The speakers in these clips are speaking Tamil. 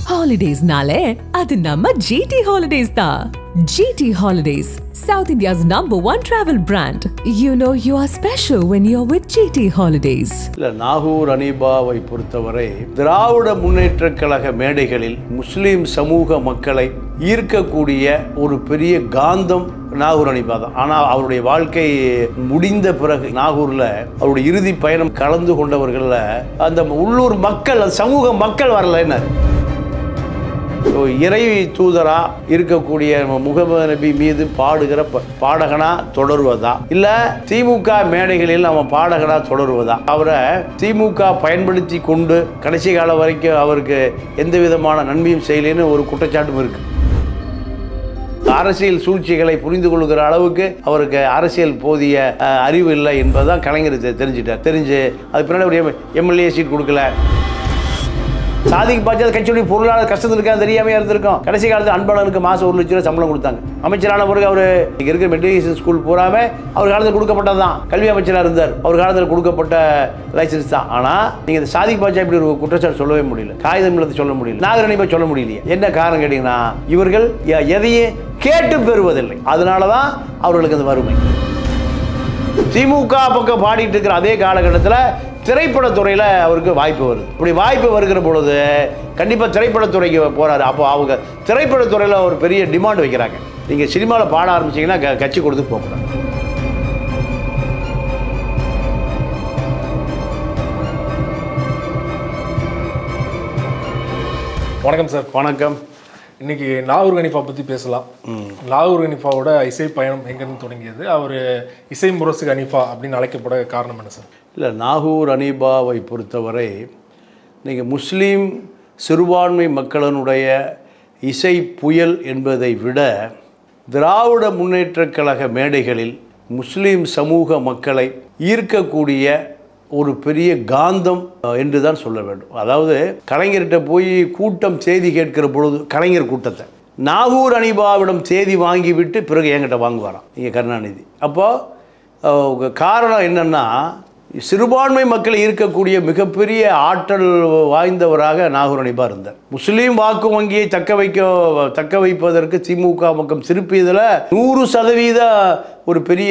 ஹாலிடேஸ்னாலே அது நம்ம ஜிடி ஹாலிடேஸ் தான் GT holidays South India's number one travel brand you know you are special when you are with GT holidays இல்லை நாகூர் அனீபாவை பொறுத்தவரை திராவிட முன்னேற்றக் கழக மேடைகளில் முஸ்லீம் சமூக மக்களை ஈர்க்கக்கூடிய ஒரு பெரிய காந்தம் நாகூர் அனிபா தான் ஆனால் அவருடைய வாழ்க்கை முடிந்த பிறகு நாகூரில் அவருடைய இறுதி பயணம் கலந்து கொண்டவர்களில் அந்த உள்ளூர் மக்கள் அந்த சமூக மக்கள் வரல என்ன இறை தூதரா இருக்கக்கூடிய நம்ம முகமது நபி மீது பாடுகிற ப- பாடகனா தொடருவதா இல்ல திமுக மேடைகளில் அவன் பாடகனா தொடருவதா அவரை திமுக பயன்படுத்தி கொண்டு கடைசி காலம் வரைக்கும் அவருக்கு எந்த விதமான நன்மையும் செய்யலைன்னு ஒரு குற்றச்சாட்டும் இருக்கு அரசியல் சூழ்ச்சிகளை புரிந்து கொள்கிற அளவுக்கு அவருக்கு அரசியல் போதிய அஹ், அறிவு இல்லை என்பதுதான் கலைஞர் தெ- தெரிஞ்சிட்டார் தெரிஞ்சு அது பின்னாடி ஒரு எம்எல்ஏ சீட் கொடுக்கல சாதிக்கு பாய்ச்சல் கட்சியுடைய பொருளாதார கஷ்டத்தில் இருக்கா தெரியாமே இருந்திருக்கும் கடைசி காலத்தில் அன்பழகனுக்கு மாதம் ஒரு லட்ச ரூபா சம்பளம் கொடுத்தாங்க அமைச்சரான பிறகு அவர் இங்கே இருக்கிற மெட்ரிகுலேஷன் ஸ்கூல் பூராமே அவர் காலத்தில் கொடுக்கப்பட்டது தான் கல்வி அமைச்சராக இருந்தார் அவர் காலத்தில் கொடுக்கப்பட்ட லைசன்ஸ் தான் ஆனால் நீங்கள் இந்த சாதிக்கு பாய்ச்சா இப்படி ஒரு குற்றச்சாட்டு சொல்லவே முடியல காகிதம் இல்லத்தை சொல்ல முடியல நாகரணிப்பை சொல்ல முடியலையே என்ன காரணம் கேட்டிங்கன்னா இவர்கள் எ- எதையும் கேட்டு பெறுவதில்லை அதனால தான் அவர்களுக்கு அந்த வறுமை திமுக பக்கம் பாடிட்டு இருக்கிற அதே காலகட்டத்தில் திரைப்படத்துறையில் அவருக்கு வாய்ப்பு வருது இப்படி வாய்ப்பு வருகிற பொழுது கண்டிப்பாக திரைப்படத்துறைக்கு போகிறாரு அப்போ அவங்க திரைப்படத்துறையில் ஒரு பெரிய டிமாண்ட் வைக்கிறாங்க நீங்கள் சினிமாவில் பாட ஆரம்பிச்சீங்கன்னா க- கட்சி கொடுத்து போகக்கூடாது வணக்கம் சார் வணக்கம் இன்னைக்கு நாகூர் கனிஃபா பற்றி பேசலாம் நாகூர் கனிஃபாவோட இசை பயணம் எங்கேருந்து தொடங்கியது அவர் இசை முரசு கனிஃபா அப்படின்னு அழைக்கப்பட காரணம் என்ன சார் இல்லை நாகூர் அனீபாவை பொறுத்தவரை நீங்கள் முஸ்லீம் சிறுபான்மை மக்களினுடைய இசை புயல் என்பதை விட திராவிட முன்னேற்றக் கழக மேடைகளில் முஸ்லீம் சமூக மக்களை ஈர்க்கக்கூடிய ஒரு பெரிய காந்தம் அஹ், என்று தான் சொல்ல வேண்டும் அதாவது கலைஞர்கிட்ட போய் கூட்டம் செய்தி கேட்கிற பொழுது கலைஞர் கூட்டத்தை நாகூர் அனிபாவிடம் செய்தி வாங்கிவிட்டு பிறகு என்கிட்ட வாங்குவாராம் நீங்கள் கருணாநிதி அப்போது காரணம் என்னன்னா சிறுபான்மை மக்கள் இருக்கக்கூடிய மிகப்பெரிய ஆற்றல் வாய்ந்தவராக நாகூர் அனிபா இருந்தார் முஸ்லீம் வாக்கு வங்கியை தக்க வைக்க தக்க வைப்பதற்கு திமுக பக்கம் திருப்பியதில் நூறு சதவீத ஒரு பெரிய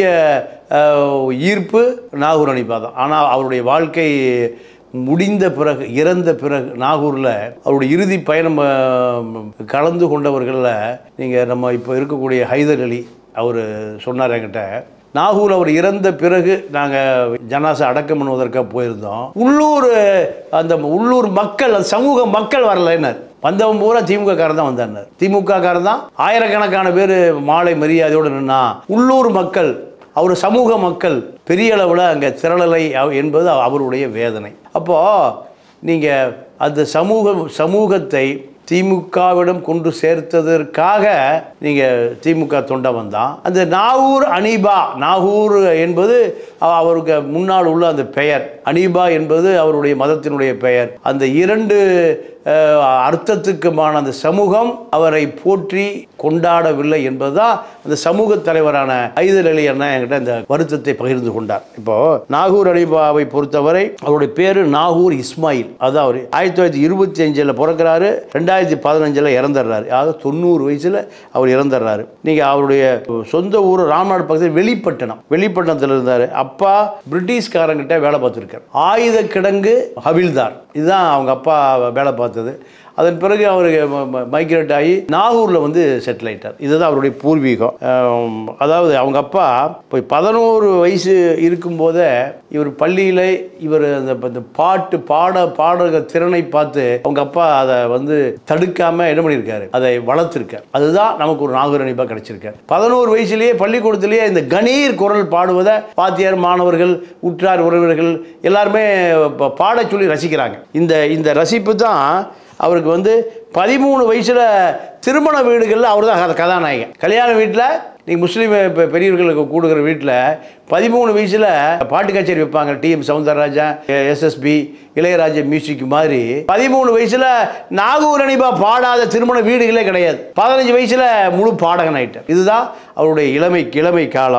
அஹ், ஈர்ப்பு நாகூர் அனிபா தான் ஆனால் அவருடைய வாழ்க்கை முடிந்த பிறகு இறந்த பிறகு நாகூரில் அவருடைய இறுதி பயணம் அஹ், கலந்து கொண்டவர்களில் நீங்கள் நம்ம இப்போ இருக்கக்கூடிய ஹைதர் அலி அவர் சொன்னார் என்கிட்ட நாகூர் அவர் இறந்த பிறகு நாங்கள் ஜனாசை அடக்கம் பண்ணுவதற்காக போயிருந்தோம் உள்ளூர் அந்த உள்ளூர் மக்கள் அந்த சமூக மக்கள் வரலைன்னார் வந்தவன் பூரா திமுக காரன் தான் வந்தார் திமுக காரன் தான் ஆயிரக்கணக்கான பேர் மாலை மரியாதையோடு நின்னா உள்ளூர் மக்கள் அவர் சமூக மக்கள் பெரிய அளவில் அங்கே திரளலை அவ- என்பது அவருடைய வேதனை அப்போது நீங்கள் அந்த சமூக சமூகத்தை திமுகவிடம் கொண்டு சேர்த்ததற்காக நீங்கள் திமுக தொண்டவன் தான் அந்த நாகூர் அனீபா நாகூர் என்பது அவ- அவருக்கு முன்னால் உள்ள அந்த பெயர் அனீபா என்பது அவருடைய மதத்தினுடைய பெயர் அந்த இரண்டு அஹ், அர்த்தத்துக்குமான அந்த சமூகம் அவரை போற்றி கொண்டாடவில்லை என்பதுதான் அந்த சமூக தலைவரான ஐதர் அலி அண்ணா என்கிட்ட இந்த வருத்தத்தை பகிர்ந்து கொண்டார் இப்போ நாகூர் அனிபாவை பொறுத்தவரை அவருடைய பேரு நாகூர் இஸ்மாயில் அதான் அவர் ஆயிரத்தி தொள்ளாயிரத்தி இருபத்தி அஞ்சில் பிறக்கிறாரு ரெண்டாயிரத்தி பதினஞ்சில் இறந்துடுறாரு அதாவது தொண்ணூறு வயசில் அவர் இறந்துடுறாரு நீங்கள் அவருடைய சொந்த ஊர் ராம்நாடு பக்கத்தில் வெளிப்பட்டணம் வெளிப்பட்டணத்தில் இருந்தார் அப்பா பிரிட்டிஷ்காரங்கிட்ட வேலை பார்த்துருக்கார் ஆயுத கிடங்கு ஹவில்தார் இதுதான் அவங்க அப்பா வேலை பார்த்தது அதன் பிறகு அவர் மைக்ரேட் ஆகி நாகூரில் வந்து செட்டில் ஆயிட்டார் இதுதான் அவருடைய பூர்வீகம் ஆம், அதாவது அவங்க அப்பா இப்போ பதினோரு வயசு இருக்கும்போதே இவர் பள்ளியில் இவர் அந்த இந்த பாட்டு பாட பாடக திறனை பார்த்து அவங்க அப்பா அதை வந்து தடுக்காம என்ன பண்ணியிருக்காரு அதை வளர்த்துருக்கார் அதுதான் நமக்கு ஒரு நாகூர் அணிப்பாக கிடைச்சிருக்காரு பதினோரு வயசுலேயே பள்ளிக்கூடத்திலேயே இந்த கணீர் குரல் பாடுவதை வாத்தியார் மாணவர்கள் உற்றார் உறவினர்கள் எல்லாருமே ப- பாடச் சொல்லி ரசிக்கிறாங்க இந்த இந்த ரசிப்பு தான் அவருக்கு வந்து பதிமூணு வயசில் திருமண வீடுகளில் அவர் தான் கதாநாயகன் கல்யாண வீட்டில் நீ முஸ்லீம் பெ- பெரியவர்களுக்கு கூடுகிற வீட்டில் பதிமூணு வயசில் பாட்டு கச்சேரி வைப்பாங்க TM Soundararaja SSP Ilaiyaraaja music மாதிரி பதிமூணு வயசில் நாகூர் அனிபா பாடாத திருமண வீடுகளே கிடையாது பதினஞ்சு வயசில் முழு பாடகன் ஆயிட்டார் இதுதான் அவருடைய இளமை இளமை காலம்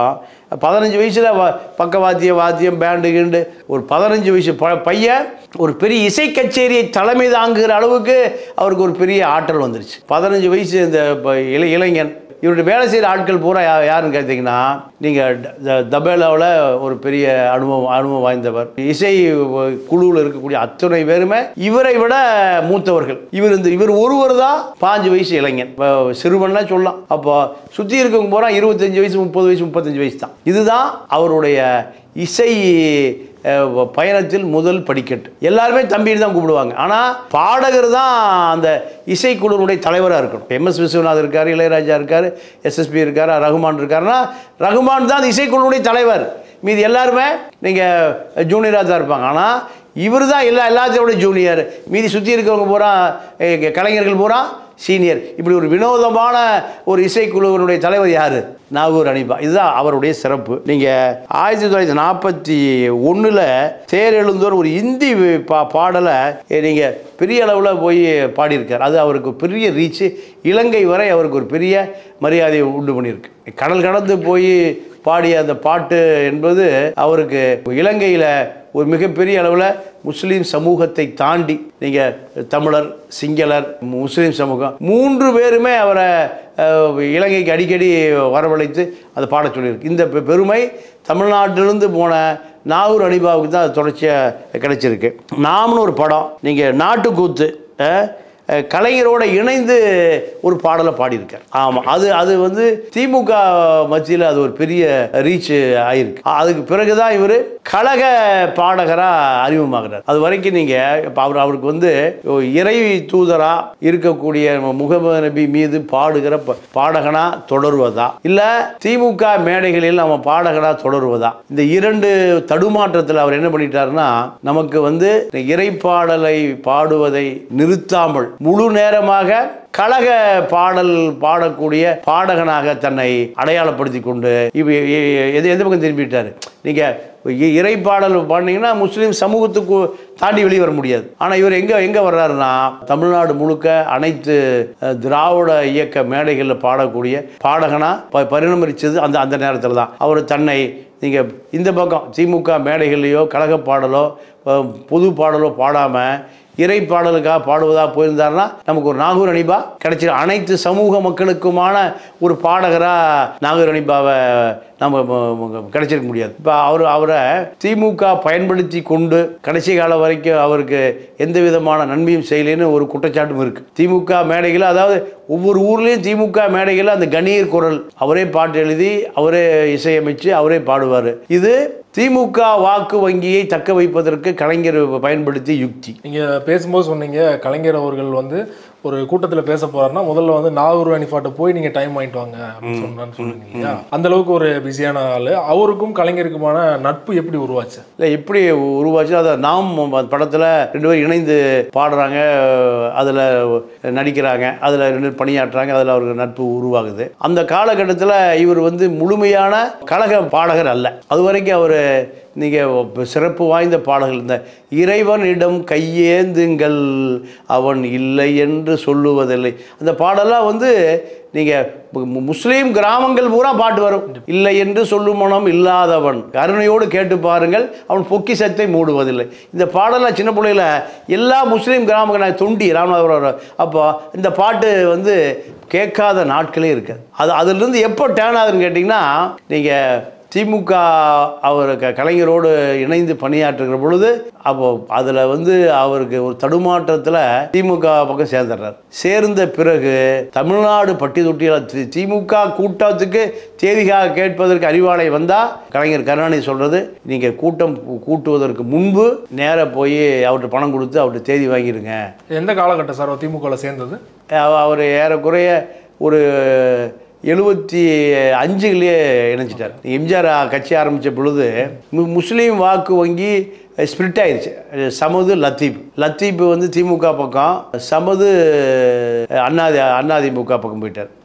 பதினஞ்சு வயசில் பக்கவாத்தியம் வாத்தியம் பேண்டு கீண்டு ஒரு பதினஞ்சு வயசு ப பையன் ஒரு பெரிய இசை கச்சேரியை தலைமை தாங்குகிற அளவுக்கு அவருக்கு ஒரு பெரிய ஆற்றல் வந்துருச்சு பதினஞ்சு வயசு இந்த ப- இளை இளைஞன் இவருடைய வேலை செய்கிற ஆட்கள் பூரா யா யாருன்னு கேட்டிங்கன்னா நீங்கள் தபேலாவில் ஒரு பெரிய அனுபவம் அனுபவம் வாய்ந்தவர் இசை குழுவில் இருக்கக்கூடிய அத்தனை பேருமே இவரை விட மூத்தவர்கள் இவர் இந்த இவர் ஒருவர் தான் பாஞ்சு வயசு இளைஞன் இப்ப சிறுவன்னா சொல்லலாம் அப்போ சுற்றி இருக்கவங்க பூரா இருபத்தஞ்சு வயசு முப்பது வயசு முப்பத்தஞ்சு வயசு தான் இதுதான் அவருடைய இசை அஹ், பயணத்தில் முதல் படிக்கட்டு எல்லாருமே தம்பின்னு தான் கூப்பிடுவாங்க ஆனால் பாடகர் தான் அந்த இசைக்குழுவினுடைய தலைவராக இருக்கணும் எம்எஸ் விஸ்வநாத் இருக்கார் இளையராஜா இருக்கார் எஸ்எஸ்பி இருக்கார் ரகுமான் இருக்காருன்னா ரகுமான் தான் அந்த இசைக்குழுவுடைய தலைவர் மீதி எல்லாருமே நீங்கள் ஜூனியராக தான் இருப்பாங்க ஆனால் இவர் தான் எல்லா எல்லாத்தையோட ஜூனியர் மீதி சுற்றி இருக்கிறவங்க பூரா அஹ், கலைஞர்கள் பூரா சீனியர் இப்படி ஒரு வினோதமான ஒரு இசைக்குழுவினுடைய தலைவர் யார் நாகூர் அனிபா இதுதான் அவருடைய சிறப்பு நீங்கள் ஆயிரத்தி தொள்ளாயிரத்தி நாற்பத்தி ஒன்றில் தேர் எழுந்தோர் ஒரு இந்தி பா பாடலை நீங்கள் பெரிய அளவில் போய் பாடியிருக்கார் அது அவருக்கு பெரிய ரீச்சு இலங்கை வரை அவருக்கு ஒரு பெரிய மரியாதையை உண்டு பண்ணியிருக்கு கடல் கடந்து போய் பாடிய அந்த பாட்டு என்பது அவருக்கு இலங்கையில் ஒரு மிகப்பெரிய அளவில் முஸ்லீம் சமூகத்தை தாண்டி நீங்கள் தமிழர் சிங்களர் முஸ்லீம் சமூகம் மூன்று பேருமே அவரை அஹ், இலங்கைக்கு அடிக்கடி வரவழைத்து அதை பாடச் சொல்லியிருக்கு இந்த பெ- பெருமை தமிழ்நாட்டிலிருந்து போன நாகூர் அனிபாவுக்கு தான் அது தொடர்ச்சியாக கிடைச்சிருக்கு நாம்னு ஒரு படம் நீங்கள் நாட்டுக்கூத்து அஹ், அஹ், கலைஞரோட இணைந்து ஒரு பாடலை பாடியிருக்கார் ஆமாம் அது அது வந்து திமுக மத்தியில் அது ஒரு பெரிய ரீச் ஆயிருக்கு அதுக்கு பிறகு தான் இவர் கழக பாடகராக அறிமுகமாகிறார் அது வரைக்கும் நீங்கள் இப்போ அவர் அவருக்கு வந்து இறை தூதராக இருக்கக்கூடிய முகமது நபி மீது பாடுகிற ப- பாடகனா தொடருவதா இல்லை திமுக மேடைகளில் நம்ம பாடகனா தொடருவதா இந்த இரண்டு தடுமாற்றத்தில் அவர் என்ன பண்ணிட்டாருன்னா நமக்கு வந்து இந்த இறைப்பாடலை பாடுவதை நிறுத்தாமல் முழு நேரமாக கழக பாடல் பாடக்கூடிய பாடகனாக தன்னை அடையாளப்படுத்தி கொண்டு இவ எ- எது எந்த பக்கம் திரும்பிட்டாரு நீங்கள் இ- இறைப்பாடல் பாடினீங்கன்னா முஸ்லீம் சமூகத்துக்கு தாண்டி வெளியே வர முடியாது ஆனால் இவர் எங்கே எங்கே வர்றாருன்னா தமிழ்நாடு முழுக்க அனைத்து அஹ், திராவிட இயக்க மேடைகளில் பாடக்கூடிய பாடகனா ப பரிணமிச்சது அந்த அந்த நேரத்தில் தான் அவர் தன்னை நீங்கள் இந்த பக்கம் திமுக மேடைகள்லையோ கழக பாடலோ அஹ், பொது பாடலோ பாடாமல் இறை பாடலுக்காக பாடுவதாக போயிருந்தாருன்னா நமக்கு ஒரு நாகூர் அனிபா கிடைச்சிடும் அனைத்து சமூக மக்களுக்குமான ஒரு பாடகராக நாகூர் அனிபாவை நம்ம ம- ம- கிடைச்சிருக்க முடியாது இப்போ அவர் அவரை திமுக பயன்படுத்தி கொண்டு கடைசி காலம் வரைக்கும் அவருக்கு எந்த விதமான நன்மையும் செய்யலைன்னு ஒரு குற்றச்சாட்டும் இருக்கு திமுக மேடைகளில் அதாவது ஒவ்வொரு ஊர்லேயும் திமுக மேடைகளில் அந்த கணீர் குரல் அவரே பாட்டு எழுதி அவரே இசையமைச்சு அவரே பாடுவார் இது திமுக வாக்கு வங்கியை தக்க வைப்பதற்கு கலைஞர் பயன்படுத்திய யுக்தி நீங்க பேசும்போது சொன்னீங்க கலைஞர் அவர்கள் வந்து ஒரு கூட்டத்துல பேச போறாருன்னா முதல்ல வந்து நாகூர் அனிஃபாட்ட போய் நீங்க டைம் வாங்கிட்டு வாங்க அப்படின்னு சொன்னான்னு சொன்னீங்க இல்லையா அந்த அளவுக்கு ஒரு பிஸியான ஆளு அவருக்கும் கலைஞருக்குமான நட்பு எப்படி உருவாச்சு இல்லை எப்படி உருவாச்சு அதை நாம் படத்தில் ரெண்டு பேரும் இணைந்து பாடுறாங்க அதில் நடிக்கிறாங்க அதில் ரெண்டு பேரும் பணியாற்றுறாங்க அதில் அவருக்கு நட்பு உருவாகுது அந்த காலகட்டத்தில் இவர் வந்து முழுமையான கழக பாடகர் அல்ல அது வரைக்கும் அவர் நீங்கள் சிறப்பு வாய்ந்த பாடல்கள் இந்த இறைவனிடம் கையேந்துங்கள் அவன் இல்லை என்று சொல்லுவதில்லை அந்த பாடலாம் வந்து நீங்கள் முஸ்லீம் கிராமங்கள் பூரா பாட்டு வரும் இல்லை என்று சொல்லும் மனம் இல்லாதவன் கருணையோடு கேட்டு பாருங்கள் அவன் பொக்கிஷத்தை மூடுவதில்லை இந்த பாடலாம் சின்ன பிள்ளையில எல்லா முஸ்லீம் கிராமங்கள் நான் தொண்டி ராமநாதபுரம் அப்போ இந்த பாட்டு வந்து கேட்காத நாட்களே இருக்காது அது அதிலிருந்து எப்போ டேர்ன் ஆகுதுன்னு கேட்டிங்கன்னா நீங்கள் திமுக அவர் க கலைஞரோடு இணைந்து பணியாற்றுகிற பொழுது அப்போ அதில் வந்து அவருக்கு ஒரு தடுமாற்றத்தில் திமுக பக்கம் சேர்ந்துடுறார் சேர்ந்த பிறகு தமிழ்நாடு பட்டி தொட்டியில் தி- திமுக கூட்டத்துக்கு தேதிக்காக கேட்பதற்கு அறிவாலை வந்தால் கலைஞர் கருணாநிதி சொல்கிறது நீங்கள் கூட்டம் கூ- கூட்டுவதற்கு முன்பு நேராக போய் அவர்கிட்ட பணம் கொடுத்து அவர்கிட்ட தேதி வாங்கிடுங்க எந்த காலகட்டம் சார் திமுகவில் சேர்ந்தது அவ- அவர் ஏறக்குறைய ஒரு எழுபத்தி அஞ்சுலேயே இணைஞ்சிட்டார் எம்ஜிஆர் கட்சி ஆரம்பித்த பொழுது மு- முஸ்லீம் வாக்கு வங்கி ஸ்பிரிட் ஆயிடுச்சு சமது லத்தீப் லத்தீப் வந்து திமுக பக்கம் சமது அண்ணாதி அண்ணாதிமுக பக்கம் போயிட்டார்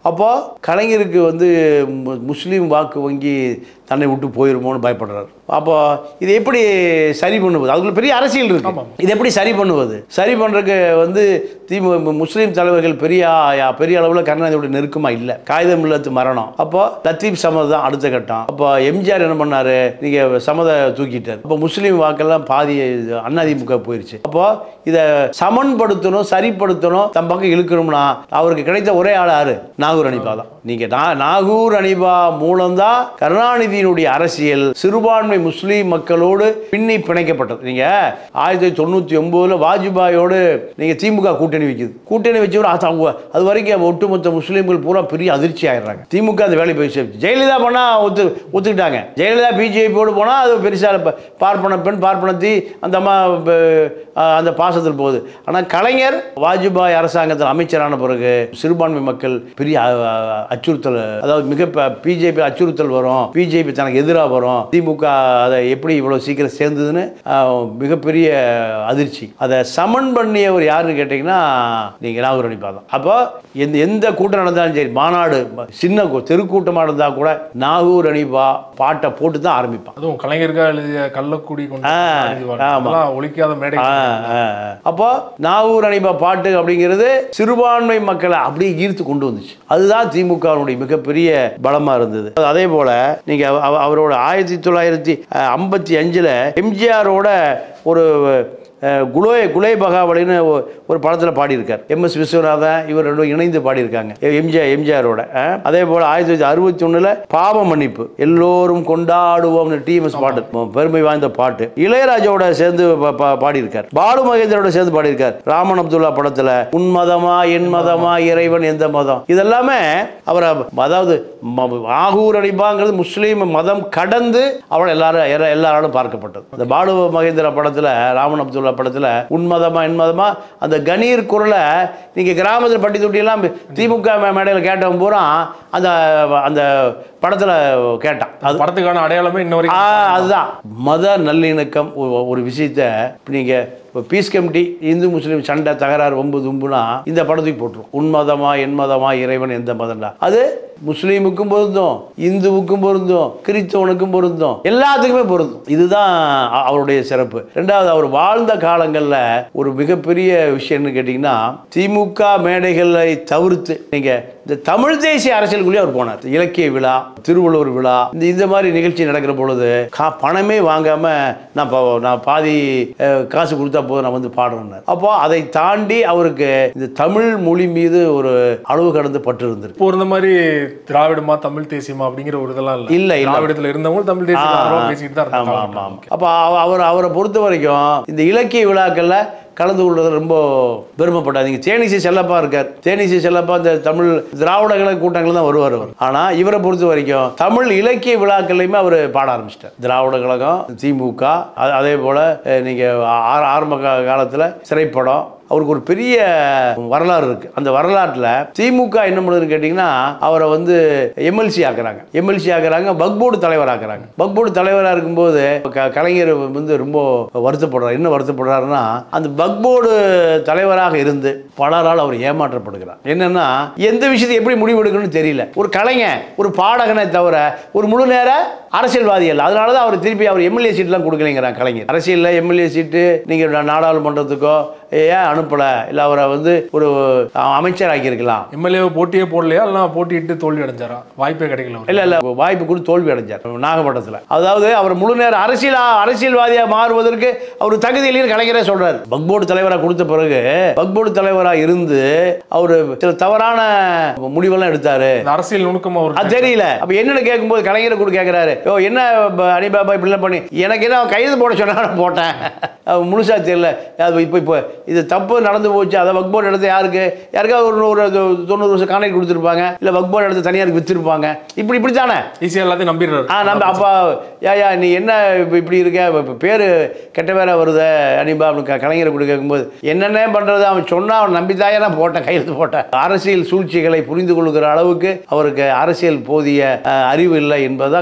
அப்போ கலைஞருக்கு வந்து மு- முஸ்லீம் வாக்கு வங்கி தன்னை விட்டு போயிருமோன்னு பயப்படுறாரு அப்போ இது எப்படி சரி பண்ணுவது அதுக்குள்ள பெரிய அரசியல் இருக்கு இது எப்படி சரி பண்ணுவது சரி பண்றதுக்கு வந்து திமு முஸ்லீம் தலைவர்கள் பெரிய ஆ- பெரிய அளவில் கருணாநிதியோட நெருக்கமாக இல்லை காகிதம் இல்லத்து மரணம் அப்போ லத்தீப் சமத் தான் அடுத்த கட்டம் அப்போ எம்ஜிஆர் என்ன பண்ணாரு நீங்க சமத தூக்கிட்டார் அப்போ முஸ்லீம் வாக்கெல்லாம் பாதி இது அதிமுக போயிருச்சு அப்போ இதை சமன்படுத்தணும் சரிப்படுத்தணும் தம் பக்கம் இழுக்கணும்னா அவருக்கு கிடைத்த ஒரே ஆள் யாரு நாகூர் அனிபா தான் நீங்க நா- நாகூர் அனிபா மூலம்தான் கருணாநிதியினுடைய அரசியல் சிறுபான்மை முஸ்லீம் மக்களோடு பின்னி பிணைக்கப்பட்டது நீங்க ஆயிரத்தி தொள்ளாயிரத்தி தொண்ணூத்தி ஒன்பதுல வாஜ்பாயோடு நீங்க திமுக கூட்டணி வைக்குது கூட்டணி வச்சு அது அவங்க- அது வரைக்கும் ஒட்டுமொத்த முஸ்லீம்கள் பூரா பெரிய அதிர்ச்சி ஆயிடுறாங்க திமுக அந்த வேலை போயிடுச்சு ஜெயலலிதா பண்ணா ஒத்து ஒத்துக்கிட்டாங்க ஜெயலலிதா பிஜேபியோடு போனா அது பெருசா ப- பார்ப்பன பெண் பார்ப்பனத்தி அந்த அம்மா ப- அஹ் அந்த பாசத்தில் போகுது ஆனா கலைஞர் வாஜ்பாய் அரசாங்கத்தில் அமைச்சரான பிறகு சிறுபான்மை மக்கள் பெரிய அ- அ- அச்சுறுத்தல் அதாவது மிக பிஜேபி அச்சுறுத்தல் வரும் பிஜேபி தனக்கு எதிராக வரும் திமுக அதை எப்படி இவ்வளவு சீக்கிரம் சேர்ந்ததுன்னு அஹ், மிகப்பெரிய அதிர்ச்சி அதை சமன் பண்ணியவர் யாருன்னு கேட்டிங்கன்னா நீங்க நாகூர் அனிபா தான் அப்போ எந்த எந்த கூட்டம் நடந்தாலும் சரி மாநாடு சின்ன கூ- தெருக்கூட்டமாக இருந்தால் கூட நாகூர் அனிபா பாட்டை போட்டு தான் ஆரம்பிப்பான் அதுவும் கலைஞருக்கா எழுதிய கள்ளக்குடி கொண்டு ஆ, எழுதுவாங்க. ஆமா. அதெல்லாம் ஒழிக்காத மேடை ஆ, ஆ, ஆ. அப்போ நாகூர் அனிபா பாட்டு அப்படிங்கிறது சிறுபான்மை மக்களை அப்படியே ஈர்த்து கொண்டு வந்துச்சு அதுதான் திமுகவுடைய மிகப்பெரிய பலமா இருந்தது அதே போல நீங்க அவ- அவ- அவரோட ஆயிரத்தி தொள்ளாயிரத்தி ஐம்பத்தி அஞ்சுல எம்ஜிஆரோட ஒரு அஹ், குலோய குலே பகாவலின்னு ஒ- ஒரு படத்தில் பாடியிருக்கார் எம் எஸ் விஸ்வநாதன் இவர் ரெண்டும் இணைந்து பாடியிருக்காங்க எம்ஜிஆர் எம்ஜிஆரோட அஹ். அதே போல் ஆயிரத்தி தொள்ளாயிரத்தி அறுபத்தி ஒன்றில் பாவ மன்னிப்பு எல்லோரும் கொண்டாடுவோம்னு டிஎம்எஸ் பாட்டு பெருமை வாய்ந்த பாட்டு இளையராஜாவோட சேர்ந்து பா- பா- பாடியிருக்கார் பாலு மகேந்திரோட சேர்ந்து பாடியிருக்கார் ராமன் அப்துல்லா படத்தில் உன் மதமா என் மதமா இறைவன் எந்த மதம் இதெல்லாமே அவரை அதாவது ம- ஆகூர் அடிபாங்கிறது முஸ்லீம் மதம் கடந்து அவள் எல்லாரும் எல்லா- எல்லாராலும் பார்க்கப்பட்டது இந்த பாலு மகேந்திரா படத்தில் ராமன் அப்துல்லா படத்தில் உன்மதமா என்மதமா அந்த கணீர் குரலை நீங்கள் கிராமத்தில் பட்டி தொட்டியெல்லாம் திமுக மே- மேடையில் கேட்டவன் பூரா அந்த அந்த படத்தில் கேட்டான் அது படத்துக்கான அடையாளமே இன்ன ஆ, வரைக்கும் அதுதான் மத நல்லிணக்கம் ஒ- ஒரு விஷயத்த இப்ப நீங்க இப்போ பீஸ் கமிட்டி இந்து முஸ்லீம் சண்டை தகராறு வம்பு தும்புனா இந்த படத்துக்கு போட்டுரும் உன் மதமா என் மதமா இறைவன் எந்த மதம்டா அது முஸ்லீமுக்கும் பொருந்தும் இந்துவுக்கும் பொருந்தும் கிறிஸ்தவனுக்கும் பொருந்தும் எல்லாத்துக்குமே பொருந்தும் இதுதான் அ- அவருடைய சிறப்பு ரெண்டாவது அவர் வாழ்ந்த காலங்களில் ஒரு மிகப்பெரிய விஷயம்னு கேட்டிங்கன்னா திமுக மேடைகளை தவிர்த்து நீங்க இந்த தமிழ் தேசிய அரசியலுக்குள்ளேயே அவர் போனார் இலக்கிய விழா திருவள்ளுவர் விழா இந்த இந்த மாதிரி நிகழ்ச்சி நடக்கிற பொழுது கா பணமே வாங்காம நான் பா- நான் பாதி அஹ், காசு கொடுத்தா போதும் நான் வந்து பாடுறேன் அப்போ அதை தாண்டி அவருக்கு இந்த தமிழ் மொழி மீது ஒரு அளவு கடந்து பற்று இருந்திருக்கு இப்போ இருந்த மாதிரி திராவிடமா தமிழ் தேசியமா அப்படிங்கிற ஒரு இதெல்லாம் இல்ல இல்ல, இல்ல. திராவிடத்துல இருந்தவங்க தமிழ் தேசியம் ஆதரவா பேசிட்டு தான் ஆமா இருந்தாங்க ஆமா ஆமா அப்போ அவர் அவரை பொறுத்த வரைக்கும் இந்த இலக்கிய விழாக்கள்ல கலந்து கொள்வது ரொம்ப பெருமைப்பட்டாதீங்க தேனிசி செல்லப்பா இருக்கார் தேனிசி செல்லப்பா இந்த தமிழ் திராவிட கழக கூட்டங்கள் தான் வருவார் அவர் ஆனா இவரை பொறுத்த வரைக்கும் தமிழ் இலக்கிய விழாக்கள்லையுமே அவர் பாட ஆரம்பிச்சிட்டார் திராவிட கழகம் திமுக அ- அதே போல அஹ், நீங்க ஆர- ஆரம்ப கா- காலத்துல திரைப்படம் அவருக்கு ஒரு பெரிய வரலாறு இருக்கு அந்த வரலாற்றில் திமுக என்ன பண்ணுதுன்னு கேட்டிங்கன்னா அவரை வந்து எம்எல்சி ஆக்குறாங்க எம்எல்சி ஆக்குறாங்க பக்போர்டு தலைவர் ஆக்குறாங்க பக்போர்டு தலைவராக இருக்கும்போது க- கலைஞர் வந்து ரொம்ப வருத்தப்படுறார் என்ன வருத்தப்படுறாருன்னா அந்த பக்போர்டு தலைவராக இருந்து பலரால் அவர் ஏமாற்றப்படுகிறார் என்னன்னா எந்த விஷயத்தை எப்படி முடிவெடுக்கணும்னு தெரியல ஒரு கலைஞன் ஒரு பாடகனை தவிர ஒரு முழு நேர அரசியல்வாதி அல்ல அதனால தான் அவர் திருப்பி அவர் எம்எல்ஏ சீட்லாம் கொடுக்கலைங்கிறாங்க கலைஞர் அரசியலில் எம்எல்ஏ சீட்டு நீங்கள் நாடாளுமன்றத்துக்கோ ஏன் அனுப்பலை இல்லை அவரை வந்து ஒரு அமைச்சர் ஆக்கியிருக்கலாம் எம்எல்ஏ போட்டியே போடலையா இல்ல போட்டியிட்டு தோல்வி அடைஞ்சாரா வாய்ப்பே கிடைக்கல அவருக்கு. இல்ல இல்ல வாய்ப்பு கொடுத்து தோல்வி அடைஞ்சார் நாகப்பட்டினத்தில் அதாவது அவர் முழு நேர அரசியல் அரசியல்வாதியா மாறுவதற்கு அவர் தகுதி இல்லைன்னு கலைஞரே சொல்றாரு பக்போர்டு தலைவரா கொடுத்த பிறகு பக்போர்டு தலைவரா இருந்து அவர் சில தவறான முடிவெல்லாம் எடுத்தாரு இந்த அரசியல் நுணுக்கம் அது அவருக்கு தெரியல அப்ப என்னன்னு கேட்கும்போது கலைஞரை கூட கேட்கிறாரு யோ என்ன ப- அனிபாபா இப்படிலாம் பண்ணி எனக்கு என்ன அவன் கைது போட சொன்னா நான் போட்டேன் அது முழுசா தெரியல அது இப்போ இப்போ இது தப்பு நடந்து போச்சு அதை வக்போர்டு எடுத்து யாருக்கு யாருக்காவது ஒரு ஒரு தொண்ணூறு வருஷம் கான்ட்ராக்ட் கொடுத்துருப்பாங்க இல்லை வக்போர்டு எடுத்து தனியாருக்கு விற்றுருப்பாங்க இப்படி இப்படி தானே ஈஸியா எல்லாத்தையும் நம்பிடுறாரு ஆ நம்ம அப்பா ஏயா நீ என்ன இப்ப இப்படி இருக்க இப்போ பேர் கெட்ட பேரா வருத அனிபா அப்படின்னு க- கலைஞரை கூட கேட்கும்போது என்னென்ன பண்ணுறது அவன் சொன்னா அவன் நம்பித்தாயே நான் போட்டேன் கையெழுத்து போட்டேன் அரசியல் சூழ்ச்சிகளை புரிந்து கொள்கிற அளவுக்கு அவருக்கு அரசியல் போதிய அஹ், அறிவு இல்லை என்பதுதான் கலைஞருக்கு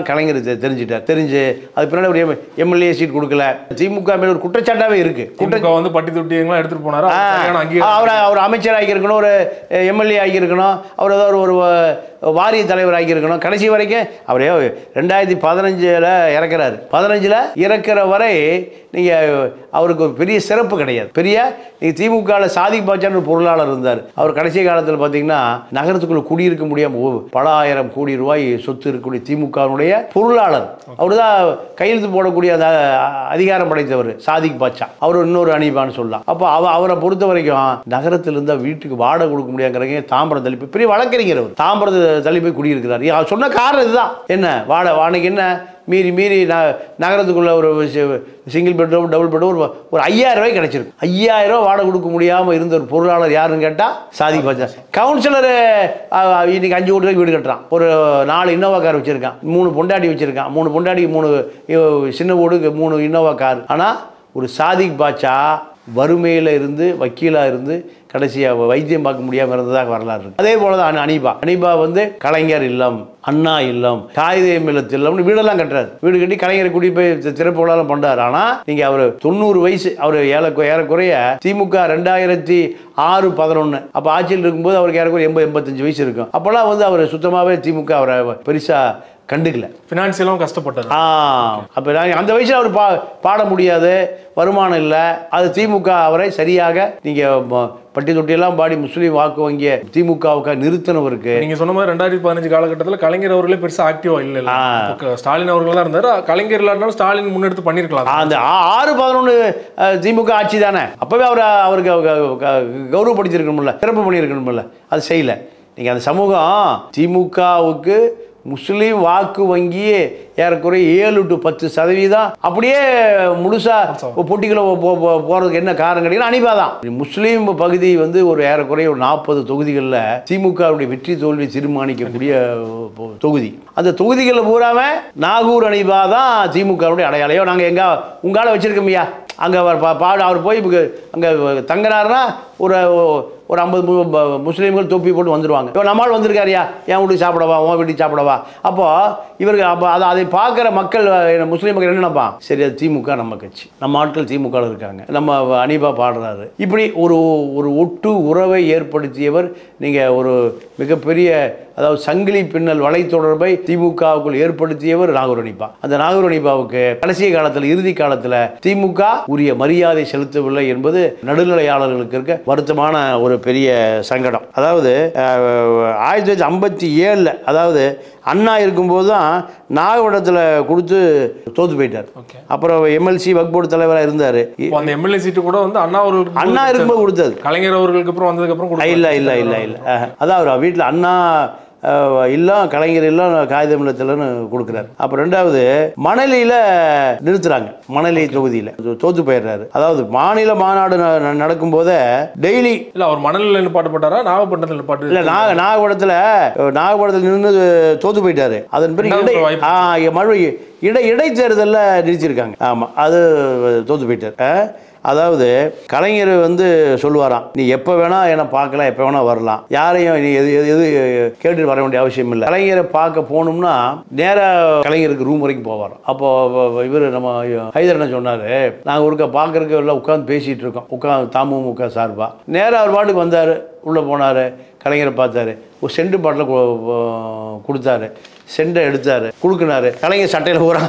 தெ- தெரிஞ்சிட்டார் தெரிஞ்சு அது பின்னாடி ஒரு எம்எல்ஏ சீட் கொடுக்கல திமுக மேல ஒரு குற்றச்சாட்டாவே இருக்கு திமுக வந்து பட்டி தொட்டியெல்லாம் எடுத்துட்டு போனாரு ஆ, அவர் சரியான அங்கீகாரம் அவர் அவர் அமைச்சர் ஆகியிருக்கணும் ஒரு எம்எல்ஏ ஆகியிருக்கணும் அவர் ஏதோ ஒரு- ஒரு வ- வாரிய தலைவர் ஆகியிருக்கணும் கடைசி வரைக்கும் அவரே ரெண்டாயிரத்தி பதினஞ்சில் இறக்குறாரு பதினஞ்சில் இறக்குற வரை நீங்கள் அவருக்கு ஒரு பெரிய சிறப்பு கிடையாது பெரிய நீங்கள் திமுகவில் சாதி பாச்சான்னு ஒரு பொருளாளர் இருந்தார் அவர் கடைசி காலத்தில் பார்த்தீங்கன்னா நகரத்துக்குள்ள குடியிருக்க முடியாமல் பல ஆயிரம் கோடி ரூபாய் சொத்து இருக்கக்கூடிய திமுகவினுடைய பொருளாளர் அவர் தான் கையெழுத்து போடக்கூடிய அந்த அதிகாரம் படைத்தவர் சாதிக் பாட்சா அவர் இன்னொரு அணிபான்னு சொல்லலாம் அப்போ அவ அவரை பொறுத்த வரைக்கும் நகரத்தில் இருந்தால் வீட்டுக்கு வாடகை கொடுக்க முடியாங்கிறங்க தாம்பரம் தள்ளி போய் பெரிய வழக்கறிஞர் அவர் தாம்பரத்தை தள்ளி போய் குடியிருக்கிறார் அவர் சொன்ன காரணம் இதுதான் என்ன வாடகை வாடகைக்கு என்ன மீறி மீறி ந நகரத்துக்குள்ள ஒரு சிங்கிள் பெட்ரூம் டபுள் பெட்ரூம் ஒரு ஒரு ஐயாயிரம் ரூபாய் கிடைச்சிருக்கு ஐயாயிரம் ரூபாய் வாடகை கொடுக்க முடியாமல் இருந்த ஒரு பொருளாளர் யாருன்னு கேட்டால் சாதி பாச்சா கவுன்சிலர் இன்னைக்கு அஞ்சு கோடி ரூபாய்க்கு வீடு கட்டுறான் ஒரு நாலு இன்னோவா கார் வச்சிருக்கான் மூணு பொண்டாட்டி வச்சிருக்கான் மூணு பொண்டாட்டிக்கு மூணு இவ- சின்ன வீடு மூணு இன்னோவா கார் ஆனால் ஒரு சாதிக் பாட்சா வறுமையில் இருந்து வக்கீலாக இருந்து கடைசியாக வைத்தியம் பார்க்க முடியாமல் இருந்ததாக வரலாறு இருக்கு அதே போல தான் அனீபா அனீபா வந்து கலைஞர் இல்லம் அண்ணா இல்லம் காகிதம் இல்லத்து இல்லம்னு வீடெல்லாம் கட்டுறாரு வீடு கட்டி கலைஞரை கூட்டி போய் தி- திறப்பு விழாலாம் பண்றாரு ஆனால் நீங்கள் அவர் தொண்ணூறு வயசு அவர் ஏழ ஏறக்குறைய திமுக ரெண்டாயிரத்தி ஆறு பதினொன்று அப்போ ஆட்சியில் இருக்கும்போது அவருக்கு ஏறக்குறைய எண்பது எண்பத்தஞ்சு வயசு இருக்கும் அப்போல்லாம் வந்து அவர் சுத்தமாகவே திமுக அவரை பெருசாக கண்டுக்கல ஃபினான்சியலும் கஷ்டப்பட்டாரு ஆ அப்போ நான் அந்த வயசில் அவர் பா பாட முடியாது வருமானம் இல்லை அது திமுக அவரை சரியாக நீங்கள் பட்டி தொட்டியெல்லாம் பாடி முஸ்லீம் வாக்கு வங்கிய திமுகவுக்கு நிறுத்தினவருக்கு நீங்க சொன்ன மாதிரி ரெண்டாயிரத்தி பதினஞ்சு காலகட்டத்துல கலைஞர் அவர்களே பெருசா ஆக்டிவா இல்ல இல்ல ஆ. இப்ப ஸ்டாலின் அவர்கள் தான் இருந்தாரு கலைஞர் இல்லாட்டினாலும் ஸ்டாலின் முன்னெடுத்து பண்ணிருக்கலாம் அந்த ஆ- ஆறு பதினொன்று திமுக ஆட்சி தானே அப்போவே அவரை அவருக்கு க- க- கௌரவப்படுத்தியிருக்கணும்ல சிறப்பு பண்ணியிருக்கணும்ல அது செய்யல நீங்கள் அந்த சமூகம் திமுகவுக்கு முஸ்லீம் வாக்கு வங்கியே ஏறக்குறைய ஏழு டு பத்து சதவீதம் அப்படியே முழுசா பொட்டிக்குள்ள போ- போ- போறதுக்கு என்ன காரணம் கேட்டீங்கன்னா அனிபா தான் முஸ்லீம் பகுதி வந்து ஒரு ஏறக்குறைய ஒரு நாற்பது தொகுதிகளில் திமுகவுடைய வெற்றி தோல்வி தீர்மானிக்கக்கூடிய பொ- தொகுதி அந்த தொகுதிகளில் பூராம நாகூர் அனிபா தான் திமுகவுடைய அடையாளையோ நாங்கள் எங்க உங்கால வச்சிருக்கோம்யா அங்கே அவர் பா பாடு அவர் போய் அங்கே தங்கினாருன்னா ஒரு ஒரு ஐம்பது மு- ப- முஸ்லீம்கள் தொப்பி போட்டு வந்துடுவாங்க இப்போ நம்மால் வந்திருக்காருயா என் வீட்டுக்கு சாப்பிடவா உன் வீட்டுக்கு சாப்பிடவா அப்போ இவருக்கு அப்போ அதை அதை பார்க்குற மக்கள் என்ன முஸ்லீம் மக்கள் என்ன நினைப்பான் சரி அது திமுக நம்ம கட்சி நம்ம ஆட்கள் திமுக இருக்காங்க நம்ம அனிபா பாடுறாரு இப்படி ஒரு ஒரு ஒட்டு உறவை ஏற்படுத்தியவர் நீங்கள் ஒரு மிகப்பெரிய அதாவது சங்கிலி பின்னல் வலைத்தொடர்பை திமுகவுக்குள் ஏற்படுத்தியவர் நாகூர் அனிபா அந்த நாகூர் அனிபாவுக்கு கடைசி காலத்தில் இறுதி காலத்தில் திமுக உரிய மரியாதை செலுத்தவில்லை என்பது நடுநிலையாளர்களுக்கு இருக்க வருத்தமான ஒரு பெரிய சங்கடம் அதாவது அஹ், ஆயிரத்தி தொள்ளாயிரத்தி ஐம்பத்தி ஏழில் அதாவது அண்ணா இருக்கும்போது தான் நாகப்படத்தில் கொடுத்து தோத்து போயிட்டார் ஓகே அப்புறம் எம்எல்சி வக்போர்டு தலைவராக இருந்தார் அந்த எம்எல்ஏ சீட்டு கூட வந்து அண்ணா அவர்களுக்கு அண்ணா இருக்கும்போது கொடுத்தது கலைஞர் அவர்களுக்கு அப்புறம் வந்ததுக்கு அப்புறம் கொடுத்தாரு. இல்லை இல்லை இல்லை இல்லை அதான் அவர் வீட்டில் அண்ணா அஹ், இல்லம் கலைஞர் இல்லம் காகிதம் இல்லத்தில்னு கொடுக்குறாரு அப்புறம் ரெண்டாவது மணலியில் நிறுத்துறாங்க மணலி தொகுதியில் தோத்து போயிடுறாரு அதாவது மாநில மாநாடு ந- ந- நடக்கும்போதே டெய்லி இல்ல அவர் மணலில் நிப்பாட்டப்பட்டாரா நாகப்பட்டினத்தில் நிப்பாட்டு இல்லை நாக நாகப்படத்தில் நாகப்படத்தில் நின்று தோத்து போயிட்டாரு அதன் பிறகு ரெண்டாவது இடை வாய்ப்பு. ஆ மறுபடியும் இடை இடைத்தேர்தலில் நிறுத்தியிருக்காங்க ஆமாம் அது தோத்து போயிட்டார் ஆ? அதாவது கலைஞர் வந்து சொல்லுவாராம் நீ எப்போ வேணால் என்னை பார்க்கலாம் எப்போ வேணால் வரலாம் யாரையும் நீ எது எது எது கேட்டுட்டு வர வேண்டிய அவசியம் இல்லை கலைஞரை பார்க்க போகணும்னா நேராக கலைஞருக்கு ரூம் வரைக்கும் போவாராம் அப்போ இவர் நம்ம ஹைதர் என்ன சொன்னார் நாங்கள் ஒருக்க பார்க்கறதுக்கு எல்லாம் உட்காந்து பேசிகிட்டு இருக்கோம் உட்காந்து தாமுமுக சார்பா நேராக அவர் பாட்டுக்கு வந்தார் உள்ளே போனார் கலைஞரை பார்த்தாரு ஒரு செண்டு பாட்டில் கொடுத்தாரு செண்டை எடுத்தார் கொடுக்குனாரு கலைஞர் சட்டையில் பூரா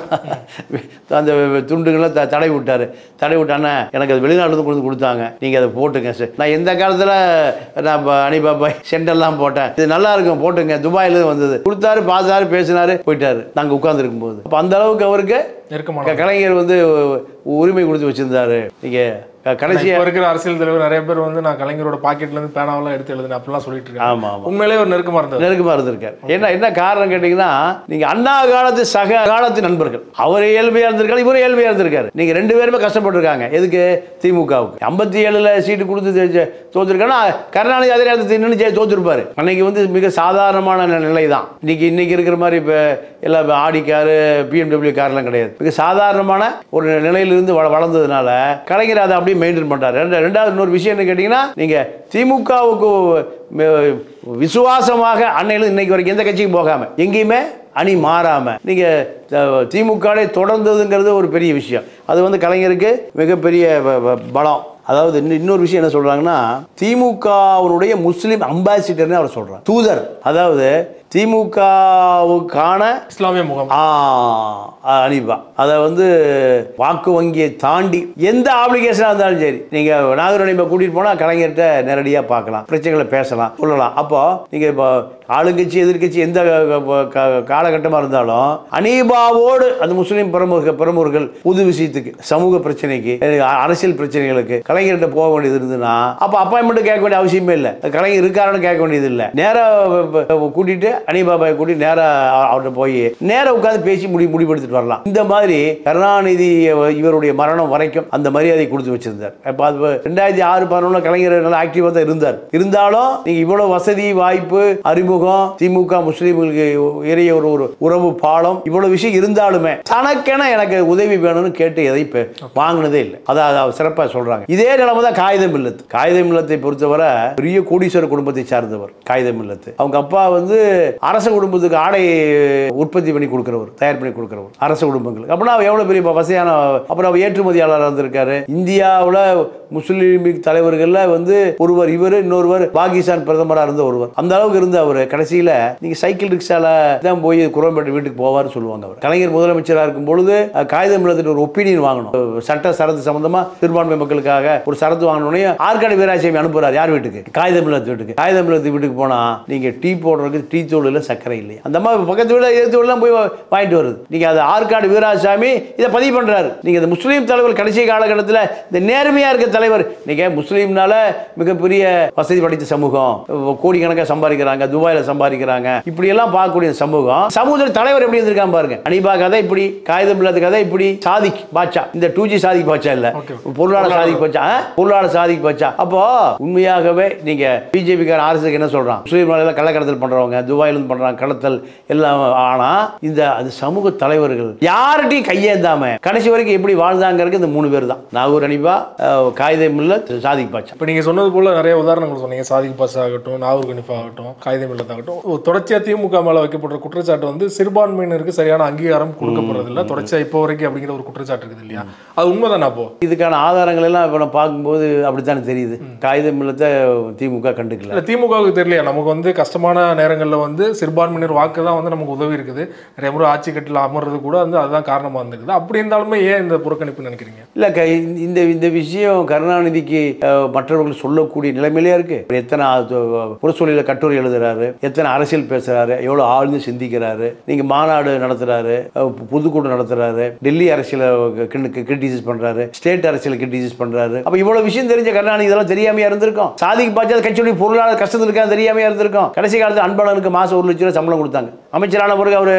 அந்த துண்டுங்களாம் த தடை விட்டார் தடை விட்டானே எனக்கு அது வெளிநாட்டுல கொண்டு வந்து கொடுத்தாங்க நீங்கள் அதை போட்டுங்க சார் நான் எந்த காலத்தில் நான் ப- அனிபாபாய் செண்டெல்லாம் போட்டேன் இது நல்லா இருக்கும் போட்டுங்க துபாயில வந்தது கொடுத்தாரு பார்த்தாரு பேசினாரு போயிட்டாரு நாங்கள் உட்காந்துருக்கும் போது அப்போ அந்த அளவுக்கு அவருக்கு நெருக்கமான க- கலைஞர் வந்து உரிமை கொடுத்து வச்சிருந்தாரு நீங்கள் கடைசியாக இப்ப இருக்கிற அரசியல் தலைவர் நிறைய பேர் வந்து நான் கலைஞரோட பாக்கெட்ல இருந்து பேனாவெல்லாம் எடுத்து எழுதுனேன் அப்படிலாம் சொல்லிட்டு இருக்காங்க ஆமாம் ஆமாம் உண்மையிலேயே ஒரு நெருக்கமா இருந்தது நெருக்கமாக இருந்திருக்காரு என்ன என்ன காரணம் கேட்டிங்கன்னா நீங்கள் அண்ணா காலத்து சக காலத்து நண்பர்கள் அவர் இயல்பையாக இருந்திருக்காரு இவரும் இயல்பையாக இருந்திருக்காரு நீங்கள் ரெண்டு பேருமே கஷ்டப்பட்டிருக்காங்க எதுக்கு திமுகவுக்கு ஐம்பத்தி ஏழில் சீட்டு கொடுத்து ஜெ- ஜெ- தோத்துருக்காங்கன்னா கருணாநிதி அதே நேரத்தில் நின்று ஜெய தோத்துருப்பாரு அன்னைக்கு வந்து மிக சாதாரணமான நி- நிலை தான் இன்னைக்கு இன்னைக்கு இருக்கிற மாதிரி இப்போ எல்லாம் ஆடி காரு பிஎம்டபிள்யூ கார்லாம் கிடையாது மிக சாதாரணமான ஒரு நிலையிலிருந்து வள வளர்ந்ததுனால கலைஞர் அதை அப்படியே மெயின்டைன் பண்ணுறாரு ரெண்டு ரெண்டாவது இன்னொரு விஷயம் என்ன கேட்டிங்கன்னா நீங்கள் திமுகவுக்கு ம- விசுவாசமாக அன்னையில இன்னைக்கு வரைக்கும் எந்த கட்சிக்கும் போகாம எங்கேயுமே அணி மாறாம நீங்க அஹ், திமுகவே தொடர்ந்ததுங்கிறது ஒரு பெரிய விஷயம் அது வந்து கலைஞருக்கு மிகப்பெரிய ப- ப- பலம் அதாவது இன்னும் இன்னொரு விஷயம் என்ன சொல்றாங்கன்னா திமுகவுடைய முஸ்லீம் அம்பாசிடர்னு அவர் சொல்றாங்க தூதர் அதாவது திமுகவுக்கான இஸ்லாமிய முகம் ஆ அனிபா அதை வந்து வாக்கு வங்கியை தாண்டி எந்த ஆப்ளிகேஷனாக இருந்தாலும் சரி நீங்கள் நாகர் அனிபா கூட்டிகிட்டு போனால் கலைஞர்கிட்ட நேரடியாக பார்க்கலாம் பிரச்சனைகளை பேசலாம் சொல்லலாம் அப்போ நீங்கள் இப்போ ஆளுங்கட்சி எதிர்க்கட்சி எந்த காலகட்டமாக இருந்தாலும் அனீபாவோடு அந்த முஸ்லீம் பிரமுக பிரமுகர்கள் புது விஷயத்துக்கு சமூக பிரச்சனைக்கு அஹ், அரசியல் பிரச்சனைகளுக்கு கலைஞர்கிட்ட போக வேண்டியது இருந்ததுன்னா அப்போ அப்பாயின்மெண்ட் கேட்க வேண்டிய அவசியமே இல்லை கலைஞர் இருக்காருன்னு கேட்க வேண்டியது இல்லை நேராக கூட்டிட்டு அனிபாபாயை கூட்டிட்டு நேராக அவர்கிட்ட போய் நேராக உட்காந்து பேசி முடி முடிவெடுத்துட்டு வரலாம் இந்த மாதிரி கருணாநிதி இவருடைய மரணம் வரைக்கும் அந்த மரியாதை கொடுத்து வச்சிருந்தார் இப்போ அது ரெண்டாயிரத்தி ஆறு பதினொன்று கலைஞர் நல்லா ஆக்டிவாக தான் இருந்தார் இருந்தாலும் நீங்க இவ்வளவு வசதி வாய்ப்பு அறிமுகம் திமுக முஸ்லீம்களுக்கு இறைய ஒரு ஒரு உறவு பாலம் இவ்வளவு விஷயம் இருந்தாலுமே தனக்கென எனக்கு உதவி வேணும்னு கேட்டு எதை பெ- வாங்கினதே இல்லை அதான் அதை சிறப்பாக சொல்றாங்க இதே நிலைமை தான் காகிதம் இல்லத்து காகிதம் இல்லத்தை பொறுத்தவரை பெரிய கோடீஸ்வர குடும்பத்தை சார்ந்தவர் காகிதம் இல்லத்து அவங்க அப்பா வந்து அரச குடும்பத்துக்கு ஆடை உற்பத்தி பண்ணி கொடுக்கிறவர் தயார் பண்ணி கொடுக்கிறவர் அரச குடும்பங்களுக்கு அப்படின்னா அவர் எவ்வளவு பெரிய வசதியான அப்புறம் அவர் ஏற்றுமதியாளராக இருந்திருக்காரு இந்தியாவில் முஸ்லீம் தலைவர்கள்ல வந்து ஒருவர் இவர் இன்னொருவர் பாகிஸ்தான் பிரதமராக இருந்த ஒருவர் அந்த அளவுக்கு இருந்த அவர் கடைசியில் நீங்க சைக்கிள் ரிக்ஷால தான் போய் குரம்பேட்டை வீட்டுக்கு போவார்னு சொல்லுவாங்க அவர் கலைஞர் முதலமைச்சராக இருக்கும் பொழுது அஹ், காகிதம் இல்லத்துட்டு ஒரு ஒப்பீனியன் வாங்கணும் அஹ், சட்ட சரத்து சம்பந்தமா சிறுபான்மை மக்களுக்காக ஒரு சரத்து வாங்கணும்னே ஆற்காடு வீராசாமி அனுப்புறாரு யார் வீட்டுக்கு காகிதம் இல்லத்து வீட்டுக்கு காகிதம் இல்லத்து வீட்டுக்கு போனா நீங்க டீ போடுறதுக்கு டீ தூளில் சர்க்கரை இல்லையா அந்த மாதிரி பக்கத்து வீட்டில் எதிர்த்து வீடுலாம் போய் வா- வாங்கிட்டு வருது நீங்க அது ஆற்காடு வீராசாமி இதை பதிவு பண்றாரு நீங்க இந்த முஸ்லீம் தலைவர் கடைசி காலகட்டத்தில் இந்த நேர்மையா இருக்க தலைவர் நீங்க முஸ்லீம்னால மிகப்பெரிய வசதி படைத்த சமூகம் கோடிக்கணக்காக சம்பாதிக்கிறாங்க துபாயில சம்பாதிக்கிறாங்க இப்படி எல்லாம் பார்க்கக்கூடிய சமூகம் சமூக தலைவர் எப்படி இருந்திருக்கான் பாருங்க அனிபா கதை இப்படி காகிதம் இல்லாத கதை இப்படி சாதிக் பாட்சா இந்த டூ ஜி சாதிக் பாட்சா இல்ல Okay. பொருளாளர் சாதிக் பாட்சா ஆ? பொருளாளர் சாதிக் பாட்சா அப்போ உண்மையாகவே நீங்க பிஜேபி கார ஆர்எஸ்க்கு என்ன சொல்றான் முஸ்லீம் எல்லாம் கள்ளக்கடத்தல் பண்றவங்க துபாயில இருந்து பண்றாங்க கடத்தல் எல்லாம் ஆனா இந்த அது சமூக தலைவர்கள் யார்கிட்டையும் கையேந்தாம கடைசி வரைக்கும் எப்படி வாழ்ந்தாங்கிறது இந்த மூணு பேர் தான் நாகூர் அனிபா அஹ், காகிதம் இல்ல சாதிக் பாட்சா இப்போ நீங்க சொன்னது போல நிறைய உதாரணங்கள் சொன்னீங்க சாதிக் பாஸ் ஆகட்டும் நாகூர் கணிஃபா ஆகட்டும் காகிதம் இல்லத்தாகட்டும் ஒரு தொடர்ச்சியா திமுக மேல வைக்கப்படுற குற்றச்சாட்டு வந்து சிறுபான்மையினருக்கு சரியான அங்கீகாரம் கொடுக்கப்படுறதில்ல தொடர்ச்சியா இப்போ வரைக்கும் அப்படிங்கிற ஒரு குற்றச்சாட்டு இருக்குது இல்லையா அது உண்மைதானே அப்போ இதுக்கான ஆதாரங்கள் எல்லாம் இப்போ நம்ம பார்க்கும்போது அப்படித்தானே தெரியுது காகிதம் இல்லத்தை திமுக கண்டுக்கல இல்ல திமுகவுக்கு தெரியலையா நமக்கு வந்து கஷ்டமான நேரங்கள்ல வந்து சிறுபான்மையினர் வாக்கு தான் வந்து நமக்கு உதவி இருக்குது நிறைய முறை ஆட்சி கட்டில அமர்றது கூட வந்து அதுதான் காரணமா இருந்திருக்குது அப்படி இருந்தாலுமே ஏன் இந்த புறக்கணிப்பு நினைக்கிறீங்க இல்லை க இந்த இந்த விஷயம் கருணாநிதிக்கு அஹ், மற்றவர்கள் சொல்லக்கூடிய நிலைமையிலே இருக்கு அவர் எத்தனை புறச்சொலியில் கட்டுரை எழுதுறாரு எத்தனை அரசியல் பேசுறாரு எவ்வளோ ஆழ்ந்து சிந்திக்கிறாரு நீங்க மாநாடு நடத்துறாரு அஹ், பொதுக்கூட்டம் நடத்துறாரு டெல்லி அரசியலை கிரிட்டிசைஸ் பண்றாரு ஸ்டேட் அரசியலை கிரிட்டிசைஸ் பண்றாரு அப்ப இவ்வளவு விஷயம் தெரிஞ்ச கருணாநிதி இதெல்லாம் தெரியாமையா இருந்திருக்கும் சாதிக்கு பாய்ச்சா கட்சியுடைய பொருளாதார கஷ்டத்தில் இருக்கா தெரியாமையா இருந்திருக்கும் கடைசி காலத்தில் அன்பழகனுக்கு மாசம் ஒரு லட்ச ரூபா சம்பளம் கொடுத்தாங்க அமைச்சரான பிறகு அவர்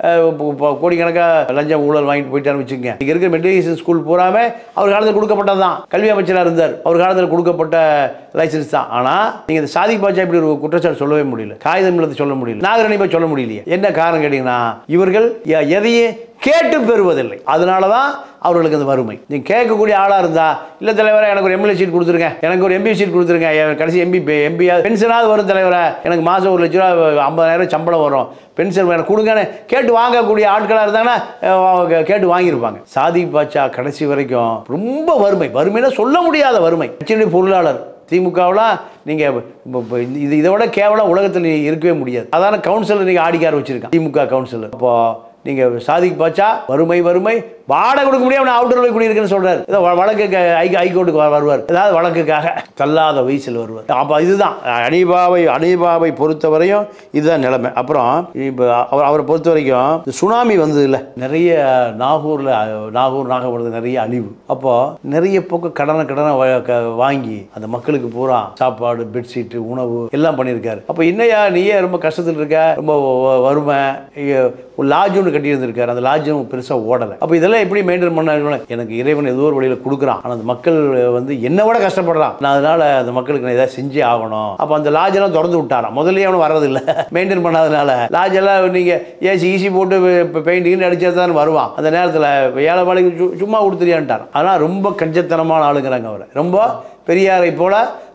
கோடிக்கணக்காக லஞ்சம் ஊழல் வாங்கிட்டு போயிட்டாருன்னு வச்சுக்கோங்க இங்க இருக்கிற மெட்ரிகுலேஷன் ஸ்கூல் பூராமே அவர் காலத்தில் கொடுக்கப்பட்டது தான் கல்வி அமைச்சராக இருந்தார் அவர் காலத்தில் கொடுக்கப்பட்ட லைசன்ஸ் தான் ஆனா நீங்க இந்த சாதிக் பாட்சா இப்படி ஒரு குற்றச்சாட்டு சொல்லவே முடியல காகிதம் இல்லத்தை சொல்ல முடியல நாகரணிப்பை சொல்ல முடியலையே என்ன காரணம் கேட்டீங்கன்னா இவர்கள் எ- எதையும் கேட்டு பெறுவதில்லை அதனால தான் அவர்களுக்கு அந்த வறுமை நீங்க கேட்கக்கூடிய ஆளா இருந்தா இல்ல தலைவரே எனக்கு ஒரு எம்எல்ஏ சீட் கொடுத்துருங்க எனக்கு ஒரு எம்பி சீட் கொடுத்துருங்க என் கடைசி எம்பி எம்பி பென்ஷனாவது வரும் தலைவரே எனக்கு மாசம் ஒரு லட்ச ரூபா ஐம்பதாயிரம் சம்பளம் வரும் பென்ஷன் எனக்கு கொடுங்கன்னு கேட்டு வாங்கக்கூடிய ஆட்களாக இருந்தாங்கன்னா அஹ், அவங்க கேட்டு வாங்கியிருப்பாங்க சாதி பாட்சா கடைசி வரைக்கும் ரொம்ப வறுமை வறுமைன்னா சொல்ல முடியாத வறுமை கட்சியினுடைய பொருளாளர் திமுகவெலாம் நீங்கள் இது இதை விட கேவலம் உலகத்தில் இருக்கவே முடியாது அதான கவுன்சிலர் நீங்கள் ஆடிக்கார வச்சிருக்கான் திமுக கவுன்சிலர் அப்போ நீங்கள் சாதிக்கு பாச்சா வறுமை வறுமை வாடகை கொடுக்க முடியாம அவுட்டர் போய் குடியிருக்கேன்னு சொல்றாரு ஏதோ வ- வழக்கு ஹை ஹைகோர்ட்டுக்கு வ- வருவார் ஏதாவது வழக்குக்காக தள்ளாத வயசில் வருவார் அப்போ இதுதான் அனிபாவை அனிபாவை பொறுத்தவரையும் இதுதான் நிலைமை அப்புறம் இப்போ அவர் அவரை பொறுத்த வரைக்கும் இந்த சுனாமி வந்தது இல்லை நிறைய நாகூரில் நாகூர் நாகப்பட்டினத்தில் நிறைய அழிவு அப்போ நிறைய பக்கம் கடனை கடனை வ- க- வாங்கி அந்த மக்களுக்கு பூரா சாப்பாடு பெட்ஷீட்டு உணவு எல்லாம் பண்ணியிருக்காரு அப்போ என்னையா நீயே ரொம்ப கஷ்டத்தில் இருக்க ரொம்ப வ- வறுமை இ- ஒரு லாட்ஜ் ஒன்று கட்டி இருந்திருக்காரு அந்த லாட்ஜும் பெருசாக ஓடலை அப்போ இதெல்லாம் எப்படி மெயின்டைன் பண்ண எனக்கு இறைவன் ஏதோ ஒரு வழியில் கொடுக்குறான் ஆனால் அந்த மக்கள் வந்து என்னை விட கஷ்டப்படுறான் நான் அதனால அந்த மக்களுக்கு நான் ஏதாவது செஞ்சே ஆகணும் அப்போ அந்த லாட்ஜ் எல்லாம் திறந்து விட்டாராம் முதல்லயே அவனு வர்றதில்லை மெயின்டைன் பண்ணாதனால லாட்ஜ் எல்லாம் நீங்கள் ஏசி ஈசி போட்டு பெயிண்டிங்னு அடிச்சா தான் வருவான் அந்த நேரத்தில் ஏழை வேலைக்கு சு- சும்மா கொடுத்துறியான்ட்டார் ஆனால் ரொம்ப கஞ்சத்தனமான ஆளுங்கிறாங்க அவரை ரொம்ப பெரியாரை போல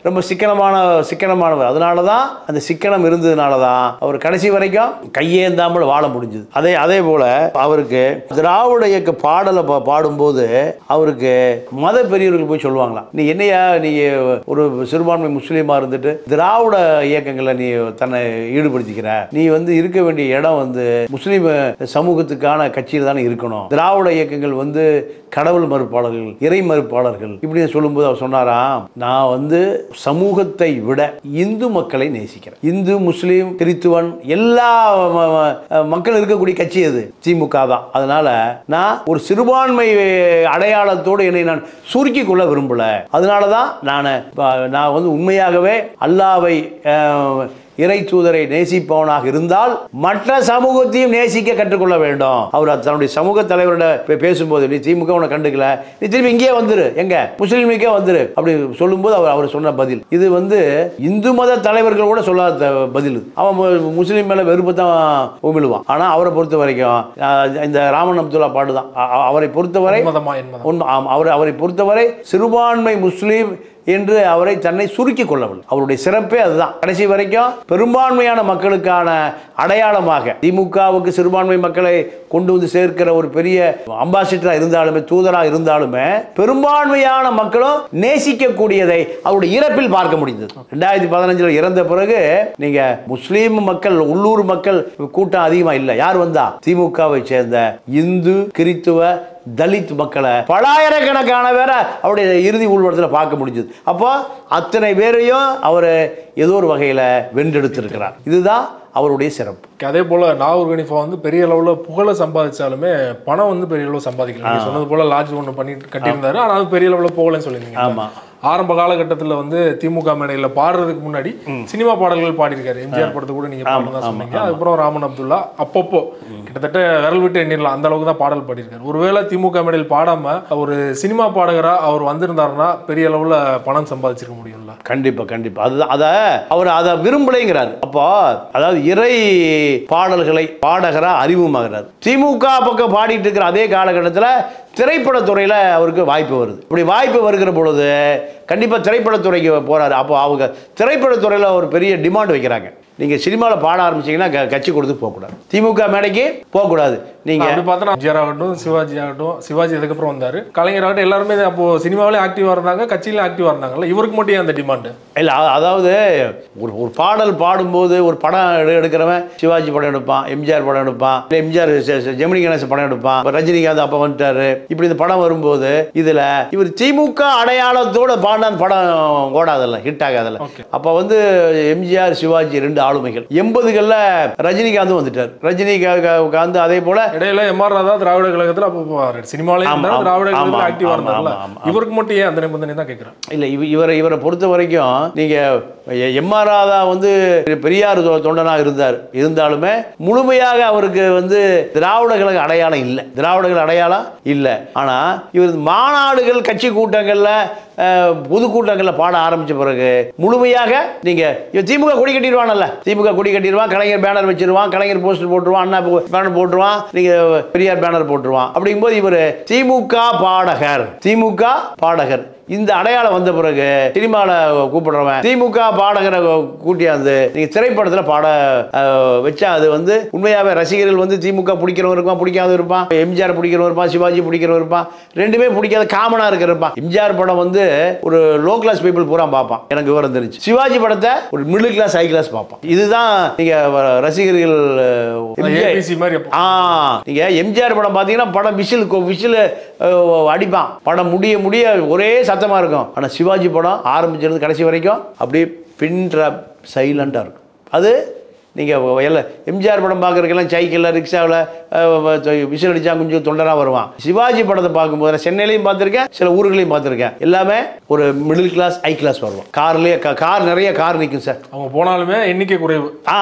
ரொம்ப சிக்கனமான சிக்கனமானவர் அதனால தான் அந்த சிக்கனம் இருந்ததுனால தான் அவர் கடைசி வரைக்கும் கையேந்தாமல் வாழ முடிஞ்சது அதே அதே போல அவருக்கு திராவிட இயக்க பாடலை பா- பாடும்போது அவருக்கு மத பெரியவர்கள் போய் சொல்லுவாங்களாம் நீ என்னையா நீ ஒரு சிறுபான்மை முஸ்லீமா இருந்துட்டு திராவிட இயக்கங்களை நீ தன்னை ஈடுபடுத்திக்கிற நீ வந்து இருக்க வேண்டிய இடம் வந்து முஸ்லீம் சமூகத்துக்கான கட்சியில் தானே இருக்கணும் திராவிட இயக்கங்கள் வந்து கடவுள் மறுப்பாளர்கள் இறை மறுப்பாளர்கள் இப்படி சொல்லும்போது அவர் சொன்னாராம் நான் வந்து சமூகத்தை விட இந்து மக்களை நேசிக்கிறேன் இந்து முஸ்லீம் கிறித்துவன் எல்லா ம- ம- மக்கள் இருக்கக்கூடிய கட்சி அது திமுக தான் அதனால நான் ஒரு சிறுபான்மை அடையாளத்தோடு என்னை நான் சுருக்கிக் கொள்ள விரும்பல அதனால தான் நான் நான் வந்து உண்மையாகவே அல்லாவை அஹ், இறை தூதரை நேசிப்பவனாக இருந்தால் மற்ற சமூகத்தையும் நேசிக்க கற்றுக்கொள்ள வேண்டும் அவர் தன்னுடைய சமூக தலைவரோட பே- பேசும்போது நீ திமுக உன்னை கண்டுக்கல நீ திரும்பி இங்கேயே வந்துரு எங்க முஸ்லீமுக்கே வந்துரு அப்படி சொல்லும்போது அவர் அவர் சொன்ன பதில் இது வந்து இந்து மத தலைவர்கள் கூட சொல்லாத பதில் அவன் மு- முஸ்லீம் மேல வெறுப்பு தான் உமிழுவான் ஆனா அவரை பொறுத்த வரைக்கும் அஹ், இந்த ராமன் அப்துல்லா பாட்டு தான் அ- அ- அவரை பொறுத்தவரை உண்மதமா என்பதா உண்மை ஆம், அவர் அவரை பொறுத்தவரை சிறுபான்மை முஸ்லீம் என்று அவரை தன்னை சுருக்கிக் கொள்ளவில்லை அவருடைய சிறப்பே அதுதான் கடைசி வரைக்கும் பெரும்பான்மையான மக்களுக்கான அடையாளமாக திமுகவுக்கு சிறுபான்மை மக்களை கொண்டு வந்து சேர்க்கிற ஒரு பெரிய அம்பாசிடரா இருந்தாலுமே தூதரா இருந்தாலுமே பெரும்பான்மையான மக்களும் நேசிக்கக்கூடியதை அவருடைய இறப்பில் பார்க்க முடிந்தது ரெண்டாயிரத்தி பதினஞ்சுல இறந்த பிறகு நீங்க முஸ்லீம் மக்கள் உள்ளூர் மக்கள் கூட்டம் அதிகமா இல்லை யார் வந்தா திமுகவை சேர்ந்த இந்து கிறித்துவ தலித் மக்களை பலாயிரக்கணக்கான பேரை அவருடைய இறுதி ஊர்வலத்தில் பார்க்க முடிஞ்சது அப்போ அத்தனை பேரையும் அவர் ஏதோ ஒரு வகையில் வென்றெடுத்திருக்கிறார் இதுதான் அவருடைய சிறப்பு அதே போல நாகூர் கணிஃபா வந்து பெரிய அளவுல புகழை சம்பாதிச்சாலுமே பணம் வந்து பெரிய அளவு சம்பாதிக்கல நீங்க சொன்னது போல லாட்ஜ் ஒன்று பண்ணிட்டு கட்டியிருந்தாரு ஆனா அது பெரிய அளவுல புகழன்னு சொல்லியிருந்தீங்க ஆமா. ஆரம்ப காலகட்டத்துல வந்து திமுக மேடையில பாடுறதுக்கு முன்னாடி சினிமா பாடல்கள் பாடியிருக்காரு எம்ஜிஆர் படத்தை கூட நீங்க பாடுறதா சொன்னீங்க அதுக்கப்புறம் ராமன் அப்துல்லா அப்பப்போ கிட்டத்தட்ட விரல் விட்டு எண்ணிடலாம் அந்த அளவுக்கு தான் பாடல் பாடியிருக்காரு ஒருவேளை திமுக மேடையில் பாடாம ஒரு சினிமா பாடகரா அவர் வந்திருந்தாருன்னா பெரிய அளவுல பணம் சம்பாதிச்சிருக்க முடியும்ல கண்டிப்பா கண்டிப்பா அதுதான் அதை அவர் அதை விரும்பலைங்கிறார் அப்போ அதாவது இறை பாடல்களை பாடகரா அறிமுகமாகிறார் திமுக பக்கம் பாடிட்டு இருக்கிற அதே காலகட்டத்தில் திரைப்படத்துறையில் அவருக்கு வாய்ப்பு வருது இப்படி வாய்ப்பு வருகிற பொழுது கண்டிப்பாக திரைப்படத்துறைக்கு போறாரு அப்போ அவங்க திரைப்படத்துறையில் ஒரு பெரிய டிமாண்ட் வைக்கிறாங்க நீங்கள் சினிமாவில் பாட ஆரம்பிச்சீங்கன்னா க- கட்சி கொடுத்து போகக்கூடாது திமுக மேடைக்கு போகக்கூடாது நீங்கள் அப்படி பார்த்தா எம்ஜிஆர் ஆகட்டும் சிவாஜி ஆகட்டும் சிவாஜி அதுக்கப்புறம் வந்தாரு கலைஞர் ஆகட்டும் எல்லாருமே அப்போ சினிமாவிலே ஆக்டிவா இருந்தாங்க கட்சியில ஆக்டிவா இருந்தாங்கல்ல இவருக்கு மட்டும் ஏன் அந்த டிமாண்ட் இல்லை அதாவது ஒரு ஒரு பாடல் பாடும்போது ஒரு படம் எடு- எடுக்கிறவன் சிவாஜி படம் எடுப்பான் எம்ஜிஆர் படம் எடுப்பான் இல்லை எம்ஜிஆர் செ- செ- ஜெமினி கணேசன் படம் எடுப்பான் இப்ப ரஜினிகாந்த் அப்போ வந்துட்டாரு இப்படி இந்த படம் வரும்போது இதில் இவர் திமுக அடையாளத்தோட பாடின அந்த படம் ஓடாதல்ல ஹிட் ஆகாதல்ல அப்போ வந்து எம்ஜிஆர் சிவாஜி ரெண்டு ஆளுமைகள் எண்பதுகளில் ரஜினிகாந்தும் வந்துட்டார் ரஜினிகாந்த் அதே போல இடையில எம்ஆர் ராதா திராவிட கழகத்துல அப்போ சினிமாவிலே ஆமா, இருந்தாரு திராவிட ஆமா, கழகத்துல ஆக்டிவா ஆமா, இருந்தார்ல ஆமா, ஆமா. இவருக்கு மட்டும் ஏன் அந்த நிபந்தனை தான் கேட்கிறேன் இல்லை இவ இவரை இவரை பொறுத்த வரைக்கும் நீங்கள் எம்ஆர் ராதா வந்து பெரியார் தொ- தொண்டனாக இருந்தார் இருந்தாலுமே முழுமையாக அவருக்கு வந்து திராவிட கழக அடையாளம் இல்லை திராவிட கழக அடையாளம் இல்லை ஆனால் இவர் மாநாடுகள் கட்சி கூட்டங்களில் அஹ், பொதுக்கூட்டங்களில் பாட ஆரம்பித்த பிறகு முழுமையாக நீங்கள் இவன் திமுக கொடி கட்டிடுவானல்ல திமுக கொடி கட்டிடுவான் கலைஞர் பேனர் வச்சிருவான் கலைஞர் போஸ்டர் போட்டுருவான் அண்ணா பேனர் போட்டுருவான் நீங்கள் பெரியார் பேனர் போட்டுருவான் அப்படிங்கும்போது இவர் திமுக பாடகர் திமுக பாடகர் இந்த அடையாளம் வந்த பிறகு சினிமாவில் கூப்பிடுறவன் திமுக பாடகரை கூட்டியாந்து நீங்க திரைப்படத்துல பாட அஹ், வச்சா அது வந்து உண்மையாவே ரசிகர்கள் வந்து திமுக பிடிக்கிறவன் இருப்பான் பிடிக்காத இருப்பான் எம்ஜிஆர் பிடிக்கிறவன் இருப்பான் சிவாஜி பிடிக்கிறவன் இருப்பான் ரெண்டுமே பிடிக்காத காமனா இருக்கிற இருப்பான் எம்ஜிஆர் படம் வந்து ஒரு லோ கிளாஸ் பீப்புள் பூரா பார்ப்பான் எனக்கு விவரம் தெரிஞ்சு சிவாஜி படத்தை ஒரு மிடில் கிளாஸ் ஹை கிளாஸ் பார்ப்பான் இதுதான் நீங்க அஹ், ரசிகர்கள் அஹ், எம்ஜிஆர் ஏபிசி மாதிரி அப்போ ஆ நீங்க எம்ஜிஆர் படம் பார்த்தீங்கன்னா படம் விசில் விசில் அடிப்பான் படம் முடிய முடிய ஒரே சத்தமா இருக்கும் ஆனா சிவாஜி படம் ஆரம்பிச்சிருந்து கடைசி வரைக்கும் அப்படியே பின் ட்ராப் சைலண்டாக இருக்கும் அது நீங்கள் எல்லாம் எம்ஜிஆர் படம் பார்க்குறதுக்கெல்லாம் சைக்கிளில் ரிக்ஷாவில் விசில் அடிச்சா கொஞ்சம் தொண்டராக வருவான் சிவாஜி படத்தை பார்க்கும்போது நான் சென்னையிலையும் பார்த்துருக்கேன் சில ஊர்களையும் பார்த்துருக்கேன் எல்லாமே ஒரு மிடில் கிளாஸ் ஹை கிளாஸ் வருவான் கார்லேயே கார் நிறைய கார் நிற்கும் சார் அவங்க போனாலுமே எண்ணிக்கை குறைவு ஆ,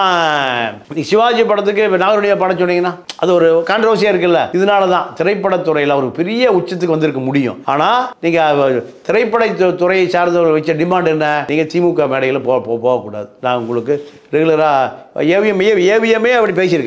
நீ சிவாஜி படத்துக்கு இப்ப நாகருடைய படம் சொன்னீங்கன்னா அது ஒரு கான்ட்ரவர்சியா இருக்குல்ல இதனால தான் திரைப்படத்துறையில் அவர் பெரிய உச்சத்துக்கு வந்திருக்க முடியும் ஆனா நீங்க அவ- திரைப்பட து- துறையை சார்ந்தவர்கள் வச்ச டிமாண்ட் என்ன நீங்க திமுக மேடையில் போ போ- போகக்கூடாது நான் உங்களுக்கு ரெகுலரா ஏவிஎம் ஏவிஎம்ஏ அப்படி பேசியிருக்காங்க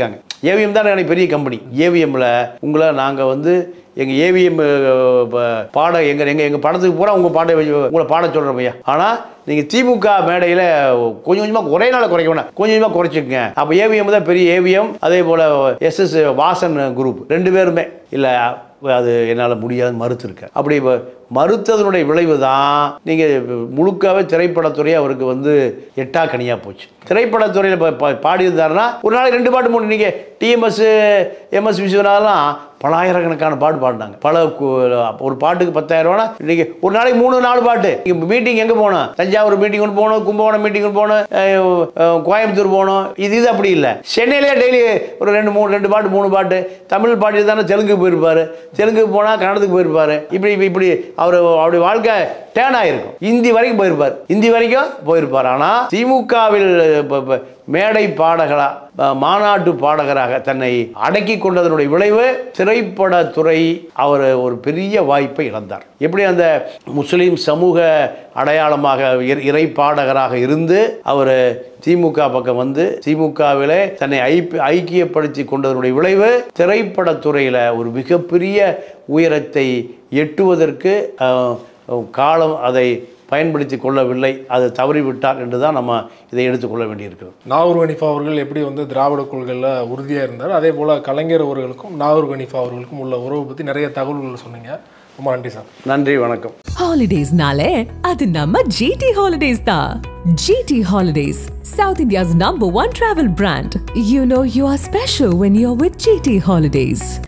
ஏவிஎம் தான் எனக்கு பெரிய கம்பெனி ஏவிஎம்ல உங்களை நாங்கள் வந்து எங்கள் ஏவிஎம் பாட எங்கள் எங்கள் எங்கள் படத்துக்கு பூரா உங்கள் பாட்டை வச்சு உங்களை பாட சொல்கிறோம் ஐயா ஆனால் நீங்கள் திமுக மேடையில் கொஞ்சம் கொஞ்சமாக ஒரே நாள் குறைக்க வேணாம் கொஞ்சம் கொஞ்சமாக குறைச்சிக்கங்க அப்போ ஏவிஎம் தான் பெரிய ஏவிஎம் அதே போல் எஸ்எஸ் வாசன் குரூப் ரெண்டு பேருமே இல்லை அது என்னால் முடியாதுன்னு மறுத்துருக்கேன் அப்படி வ- மறுத்ததனுடைய விளைவு தான் நீங்கள் முழுக்காவே திரைப்படத்துறை அவருக்கு வந்து எட்டா கனியாக போச்சு திரைப்படத்துறையில் பா- பா- பாடியிருந்தாருன்னா ஒரு நாளைக்கு ரெண்டு பாட்டு மூணு நீங்கள் டிஎம்எஸ் எம்எஸ் விஸ்வநாதெல்லாம் பலாயிரக்கணக்கான பாட்டு பாடினாங்க பல கு- ஒரு பாட்டுக்கு பத்தாயிரம் ரூபானா இன்னைக்கு ஒரு நாளைக்கு மூணு நாலு பாட்டு நீங்கள் மீட்டிங் எங்கே போகணும் தஞ்சாவூர் மீட்டிங் ஒன்று போகணும் கும்பகோணம் மீட்டிங் ஒன்று போகணும் அஹ், அஹ், கோயம்புத்தூர் போகணும் இது இது அப்படி இல்லை சென்னையிலே டெய்லி ஒரு ரெண்டு மூணு ரெண்டு பாட்டு மூணு பாட்டு தமிழ் பாட்டு தானே தெலுங்கு போயிருப்பாரு தெலுங்குக்கு போனால் கன்னடத்துக்கு போயிருப்பாரு இப்படி இப்படி இப்படி அவர் அவருடைய வாழ்க்கை டேன் ஆயிருக்கும் இந்தி வரைக்கும் போயிருப்பார் இந்தி வரைக்கும் போயிருப்பார் ஆனால் திமுகவில் ப- ப- மேடை பாடகரா அஹ், மாநாட்டு பாடகராக தன்னை அடக்கி கொண்டதனுடைய விளைவு திரைப்படத்துறை அவர் ஒரு பெரிய வாய்ப்பை இழந்தார் எப்படி அந்த முஸ்லீம் சமூக அடையாளமாக இறை- இறை பாடகராக இருந்து அவர் திமுக பக்கம் வந்து திமுகவிலே தன்னை ஐப்ப- ஐக்கியப்படுத்தி கொண்டதனுடைய விளைவு திரைப்படத்துறையில் ஒரு மிகப்பெரிய உயரத்தை எட்டுவதற்கு அஹ், காலம் அதை பயன்படுத்தி கொள்ளவில்லை அது தவறிவிட்டார் என்று தான் நம்ம இதை எடுத்துக்கொள்ள வேண்டியிருக்கிறது நாகூர் கனிஃபா அவர்கள் எப்படி வந்து திராவிட கொள்கையில் உறுதியாக இருந்தார் அதே போல் கலைஞர் அவர்களுக்கும் நாகூர் கனிஃபா அவர்களுக்கும் உள்ள உறவு பற்றி நிறைய தகவல்கள் சொன்னீங்க ரொம்ப நன்றி சார் நன்றி வணக்கம் Holidays-நாலே அது நம்ம GT Holidays தான். GT Holidays, South India's number one travel brand. You know you are special when you're with GT Holidays.